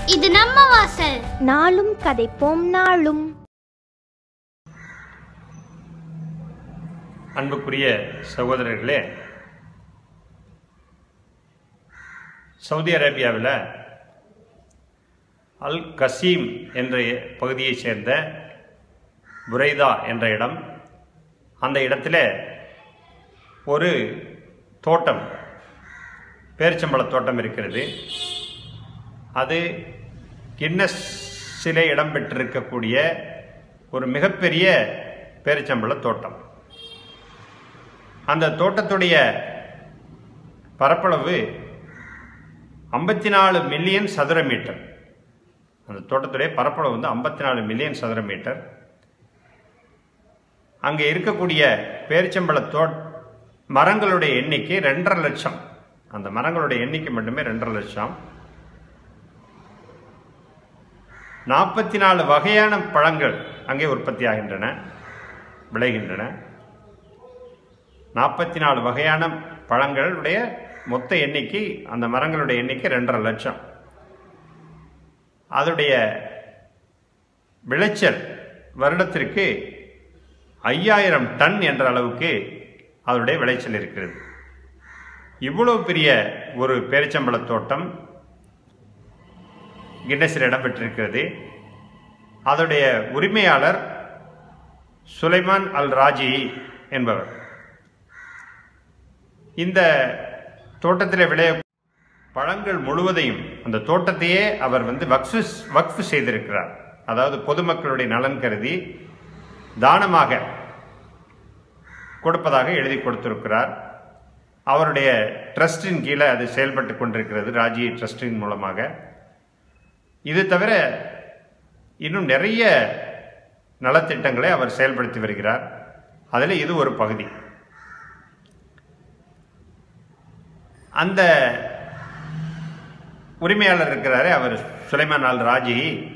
இது நம்ம வாசல் நாளும் கதைப்போம் நாளும் அன்புக்குரிய சகோதரர்களே சவுதி அரேபியாவில் அல் கசீம் என்ற பகுதியைச் சேர்ந்த புரைதா என்ற இடம் அந்த இடத்துல ஒரு தோட்டம் பேரிச்சம்பழ தோட்டம் இருக்கிறது அது கின்னஸிலே இடம் பெற்றிருக்கக்கூடிய ஒரு மிகப்பெரிய பேரிச்சம்பழ தோட்டம் அந்த தோட்டத்துடைய பரப்பளவு ஐம்பத்தி நாலு மில்லியன் சதுர மீட்டர் அந்த தோட்டத்துடைய பரப்பளவு வந்து ஐம்பத்தி நாலு மில்லியன் சதுர மீட்டர் அங்கே இருக்கக்கூடிய பேரிச்சம்பழ தோ மரங்களுடைய எண்ணிக்கை ரெண்டரை லட்சம் அந்த மரங்களுடைய எண்ணிக்கை மட்டுமே ரெண்டரை லட்சம் நாற்பத்தி நாலு வகையான பழங்கள் அங்கே உற்பத்தியாகின்றன விளைகின்றன நாற்பத்தி நாலு வகையான பழங்களுடைய மொத்த எண்ணிக்கை அந்த மரங்களுடைய எண்ணிக்கை ரெண்டரை லட்சம் அதனுடைய விளைச்சல் வருடத்திற்கு ஐயாயிரம் டன் என்ற அளவுக்கு அதனுடைய விளைச்சல் இருக்கிறது இவ்வளவு பெரிய ஒரு பேரிச்சம்பழ தோட்டம் கின்னஸில் இடம்பெற்றிருக்கிறது அதனுடைய உரிமையாளர் சுலைமான் அல் ராஜி என்பவர் இந்த தோட்டத்தில் விளைய பழங்கள் முழுவதையும் அந்த தோட்டத்தையே அவர் வந்து வக்ஃபு வக்ஃபு செய்திருக்கிறார் அதாவது பொதுமக்களுடைய நலன் கருதி தானமாக கொடுப்பதாக எழுதி கொடுத்திருக்கிறார் அவருடைய ட்ரஸ்டின் கீழே அது செயல்பட்டு கொண்டிருக்கிறது ராஜி ட்ரஸ்டின் மூலமாக இது தவிர இன்னும் நிறைய நலத்திட்டங்களை அவர் செயல்படுத்தி வருகிறார் அதில் இது ஒரு பகுதி அந்த உரிமையாளர் இருக்கிறாரே அவர் சுலைமான் அல் ராஜி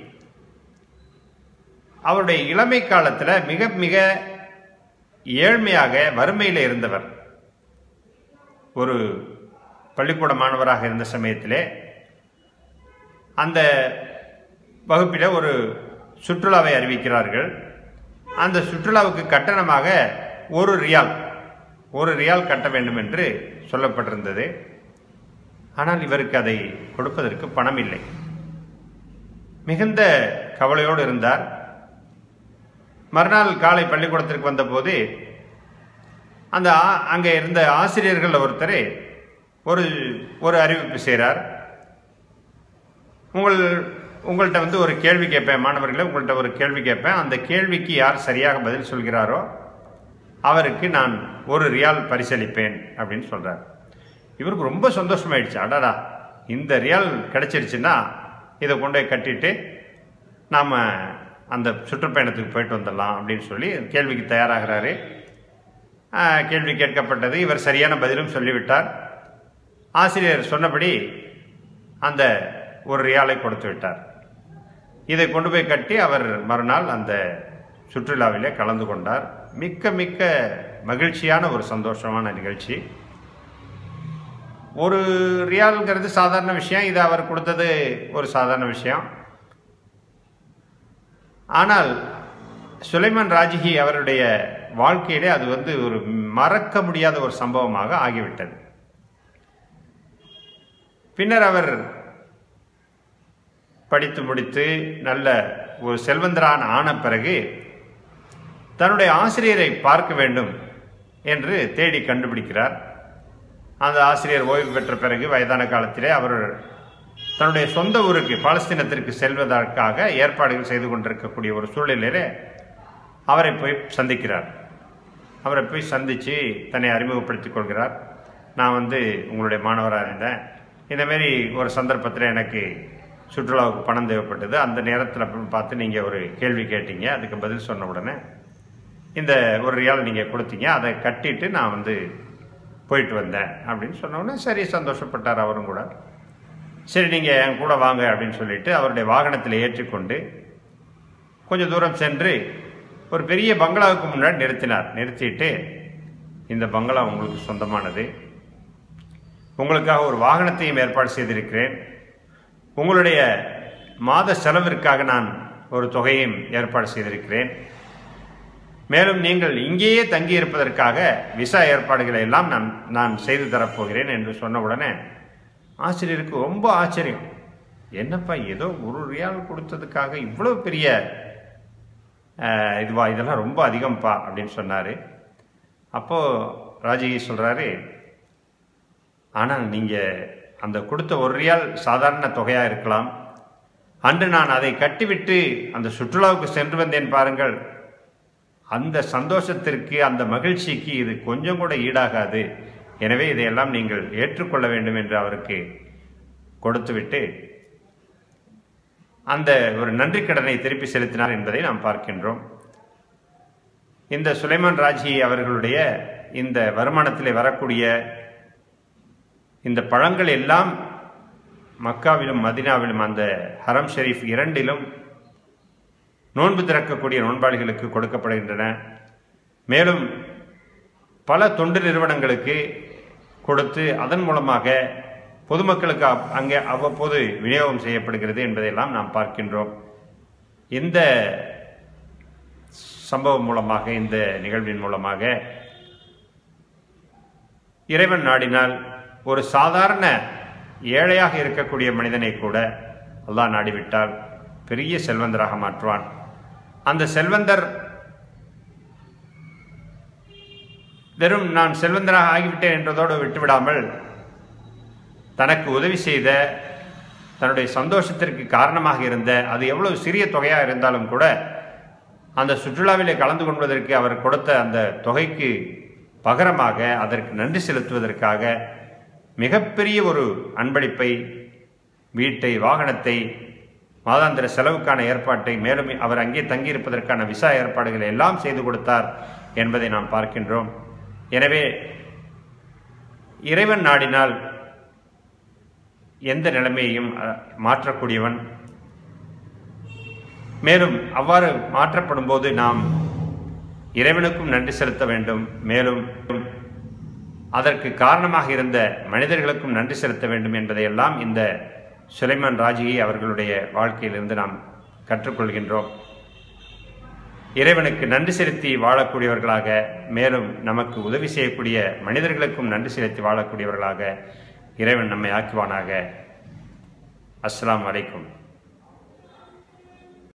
அவருடைய இளமை காலத்தில் மிக மிக ஏழ்மையாக வறுமையில் இருந்தவர் ஒரு பள்ளிக்கூட மாணவராக இருந்த சமயத்திலே அந்த வகுப்பில் ஒரு சுற்றுலாவை அறிவிக்கிறார்கள் அந்த சுற்றுலாவுக்கு கட்டணமாக ஒரு ரியால் ஒரு ரியால் கட்ட வேண்டும் என்று சொல்லப்பட்டிருந்தது ஆனால் இவருக்கு அதை கொடுப்பதற்கு பணம் இல்லை மிகுந்த கவலையோடு இருந்தார் மறுநாள் காலை பள்ளிக்கூடத்திற்கு வந்தபோது அந்த ஆ- அங்கே இருந்த ஆசிரியர்கள் ஒருத்தர் ஒரு ஒரு அறிவிப்பு செய்கிறார் உங்கள் உங்கள்கிட்ட வந்து ஒரு கேள்வி கேட்பேன் மாணவர்களே உங்கள்கிட்ட ஒரு கேள்வி கேட்பேன் அந்த கேள்விக்கு யார் சரியாக பதில் சொல்கிறாரோ அவருக்கு நான் ஒரு ரியால் பரிசளிப்பேன் அப்படின்னு சொல்றார் இவருக்கு ரொம்ப சந்தோஷமாயிடுச்சு அடடா இந்த ரியால் கிடைச்சிருச்சுன்னா இதை கொண்டு போய் கட்டிட்டு நாம் அந்த சுற்றுப்பயணத்துக்கு போயிட்டு வந்துடலாம் அப்படின்னு சொல்லி கேள்விக்கு தயாராகிறாரு ஆஹ், கேள்வி கேட்கப்பட்டது இவர் சரியான பதிலும் சொல்லிவிட்டார் ஆசிரியர் சொன்னபடி அந்த ஒரு ரியாலை கொடுத்து விட்டார் இதை கொண்டு போய் கட்டி அவர் மறுநாள் அந்த சுற்றுலாவிலே கலந்து கொண்டார் மிக்க மிக்க மகிழ்ச்சியான ஒரு சந்தோஷமான நிகழ்ச்சி ஒரு ரியால்ங்கிறது சாதாரண விஷயம் இது அவர் கொடுத்தது ஒரு சாதாரண விஷயம் ஆனால் சுலைமான் ராஜிஹி அவருடைய வாழ்க்கையிலே அது வந்து ஒரு மறக்க முடியாத ஒரு சம்பவமாக ஆகிவிட்டது பின்னர் அவர் படித்து முடித்து நல்ல ஒரு செல்வந்தரான ஆன பிறகு தன்னுடைய ஆசிரியரை பார்க்க வேண்டும் என்று தேடி கண்டுபிடிக்கிறார் அந்த ஆசிரியர் ஓய்வு பெற்ற பிறகு வயதான காலத்திலே அவர் தன்னுடைய சொந்த ஊருக்கு பாலஸ்தீனத்திற்கு செல்வதற்காக ஏற்பாடுகள் செய்து கொண்டிருக்கக்கூடிய ஒரு சூழ்நிலையிலே அவரை போய் சந்திக்கிறார் அவரை போய் சந்தித்து தன்னை அறிமுகப்படுத்திக் கொள்கிறார் நான் வந்து உங்களுடைய மாணவராக இருந்தேன் இந்தமாரி ஒரு சந்தர்ப்பத்தில் எனக்கு சுற்றுலாவுக்கு பணம் தேவைப்பட்டது அந்த நேரத்தில் பார்த்து நீங்கள் ஒரு கேள்வி கேட்டீங்க அதுக்கு பதில் சொன்ன உடனே இந்த ஒரு ரியால் நீங்கள் கொடுத்தீங்க அதை கட்டிட்டு நான் வந்து போயிட்டு வந்தேன் அப்படின்னு சொன்ன உடனே சரி சந்தோஷப்பட்டார் அவரும் கூட சரி நீங்கள் என் கூட வாங்க அப்படின்னு சொல்லிட்டு அவருடைய வாகனத்தில் ஏற்றிக்கொண்டு கொஞ்சம் தூரம் சென்று ஒரு பெரிய பங்களாவுக்கு முன்னாடி நிறுத்தினார் நிறுத்திட்டு இந்த பங்களா உங்களுக்கு சொந்தமானது உங்களுக்காக ஒரு வாகனத்தையும் ஏற்பாடு செய்திருக்கிறேன் உங்களுடைய மாத செலவிற்காக நான் ஒரு தொகையும் ஏற்பாடு செய்திருக்கிறேன் மேலும் நீங்கள் இங்கேயே தங்கி இருப்பதற்காக விசா ஏற்பாடுகளை எல்லாம் நான் நான் செய்து தரப்போகிறேன் என்று சொன்ன உடனே ஆசிரியருக்கு ரொம்ப ஆச்சரியம் என்னப்பா ஏதோ ஒரு ரியால் கொடுத்ததுக்காக இவ்வளவு பெரிய அஹ், இதுவா இதெல்லாம் ரொம்ப அதிகம்ப்பா அப்படின்னு சொன்னார் அப்போது ராஜகி சொல்கிறாரு ஆனால் நீங்கள் அந்த கொடுத்த ஒரு ரியால் சாதாரண தொகையாக இருக்கலாம் அன்று நான் அதை கட்டிவிட்டு அந்த சுற்றுலாவுக்கு சென்று வந்தேன் பாருங்கள் அந்த சந்தோஷத்திற்கு அந்த மகிழ்ச்சிக்கு இது கொஞ்சம் கூட ஈடாகாது எனவே இதையெல்லாம் நீங்கள் ஏற்றுக்கொள்ள வேண்டும் என்று அவருக்கு கொடுத்துவிட்டு அந்த ஒரு நன்றி கடனை திருப்பி செலுத்தினார் என்பதை நாம் பார்க்கின்றோம் இந்த சுலைமான் ராஜி அவர்களுடைய இந்த வருமானத்திலே வரக்கூடிய இந்த பழங்கள் எல்லாம் மக்காவிலும் மதினாவிலும் அந்த ஹரம் ஷெரீஃப் இரண்டிலும் நோன்பு திறக்கக்கூடிய நோன்பாளிகளுக்கு கொடுக்கப்படுகின்றன மேலும் பல தொண்டு நிறுவனங்களுக்கு கொடுத்து அதன் மூலமாக பொதுமக்களுக்கு அப்- அங்கே அவ்வப்போது விநியோகம் செய்யப்படுகிறது என்பதையெல்லாம் நாம் பார்க்கின்றோம் இந்த சம்பவம் மூலமாக இந்த நிகழ்வின் மூலமாக இறைவன் நாடினால் ஒரு சாதாரண ஏழையாக இருக்கக்கூடிய மனிதனை கூட அல்லாஹ் நாடிவிட்டால் பெரிய செல்வந்தராக மாற்றுவான் அந்த செல்வந்தர் வெறும் நான் செல்வந்தராக ஆகிவிட்டேன் என்றதோடு விட்டுவிடாமல் தனக்கு உதவி செய்த தன்னுடைய சந்தோஷத்திற்கு காரணமாக இருந்த அது எவ்வளவு சிறிய தொகையாக இருந்தாலும் கூட அந்த சுற்றுலாவிலே கலந்து கொள்வதற்கு அவர் கொடுத்த அந்த தொகைக்கு பகரமாக அதற்கு நன்றி செலுத்துவதற்காக மிகப்பெரிய ஒரு அன்பளிப்பை வீட்டை வாகனத்தை மாதாந்திர செலவுக்கான ஏற்பாட்டை மேலும் அவர் அங்கே தங்கியிருப்பதற்கான விசா ஏற்பாடுகளை எல்லாம் செய்து கொடுத்தார் என்பதை நாம் பார்க்கின்றோம் எனவே இறைவன் நாடினால் எந்த நிலைமையையும் அஹ், மாற்றக்கூடியவன் மேலும் அவ்வாறு மாற்றப்படும் போது நாம் இறைவனுக்கும் நன்றி செலுத்த வேண்டும் மேலும் அதற்கு காரணமாக இருந்த மனிதர்களுக்கும் நன்றி செலுத்த வேண்டும் என்பதையெல்லாம் இந்த சுலைமான் ராஜியை அவர்களுடைய வாழ்க்கையிலிருந்து நாம் கற்றுக்கொள்கின்றோம் இறைவனுக்கு நன்றி செலுத்தி வாழக்கூடியவர்களாக மேலும் நமக்கு உதவி செய்யக்கூடிய மனிதர்களுக்கும் நன்றி செலுத்தி வாழக்கூடியவர்களாக இறைவன் நம்மை ஆக்குவானாக அஸ்ஸலாமு அலைக்கும்